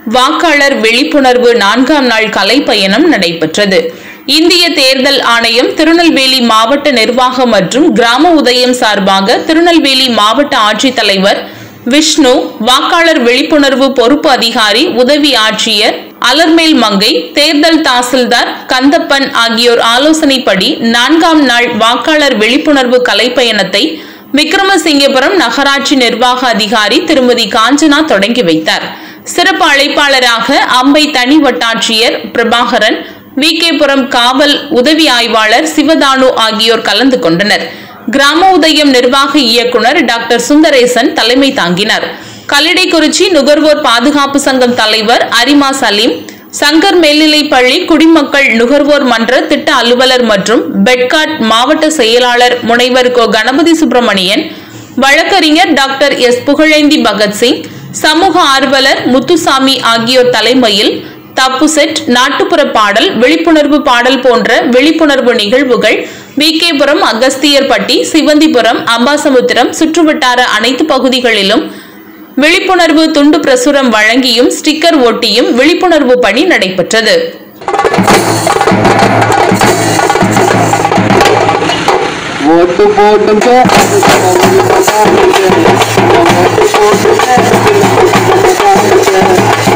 வாக்காளர் விழிப்புணர்வு நான்காம் நாள் கலைப்பயணம் நடைபெற்றது இந்திய தேர்தல் ஆணையம் திருநெல்வேலி மாவட்ட நிர்வாகம் மற்றும் கிராம உதயம் சார்பாக திருநெல்வேலி மாவட்ட ஆட்சித்தலைவர் விஷ்ணு வாக்காளர் விழிப்புணர்வு பொறுப்பு அதிகாரி உதவி ஆட்சியர் அலர்மேல் மங்கை தேர்தல் தாசில்தார் கந்தப்பன் ஆகியோர் ஆலோசனைப்படி நான்காம் நாள் வாக்காளர் விழிப்புணர்வு கலைப்பயணத்தை விக்ரமசிங்கபுரம் நகராட்சி நிர்வாக அதிகாரி திருமதி காஞ்சனா தொடங்கி வைத்தார் சிறப்பு அழைப்பாளராக அம்பை தனி வட்டாட்சியர் பிரபாகரன் வி புரம் காவல் உதவி ஆய்வாளர் சிவதானு ஆகியோர் கலந்து கொண்டனர் கிராம உதயம் நிர்வாக இயக்குனர் டாக்டர் சுந்தரேசன் தலைமை தாங்கினார் கல்லிடைக்குறிச்சி நுகர்வோர் பாதுகாப்பு சங்கம் தலைவர் அரிமா சலீம் சங்கர் மேல்நிலைப்பள்ளி குடிமக்கள் நுகர்வோர் மன்ற திட்ட அலுவலர் மற்றும் பெட்காட் மாவட்ட செயலாளர் முனைவர் கோ கணபதி சுப்பிரமணியன் வழக்கறிஞர் டாக்டர் எஸ் புகழேந்தி பகத்சிங் சமூக ஆர்வலர் முத்துசாமி ஆகியோர் தலைமையில் தப்பு செட் நாட்டுப்புற பாடல் விழிப்புணர்வு பாடல் போன்ற விழிப்புணர்வு நிகழ்வுகள் விகேபுரம் அகஸ்தியர்பட்டி சிவந்திபுரம் அம்பாசமுத்திரம் சுற்றுவட்டார அனைத்து பகுதிகளிலும் விழிப்புணர்வு துண்டு பிரசுரம் வழங்கியும் ஸ்டிக்கர் ஒட்டியும் விழிப்புணர்வு பணி நடைபெற்றது ஓட்டு போட்டுங்க ஓட்டு போட்டுங்க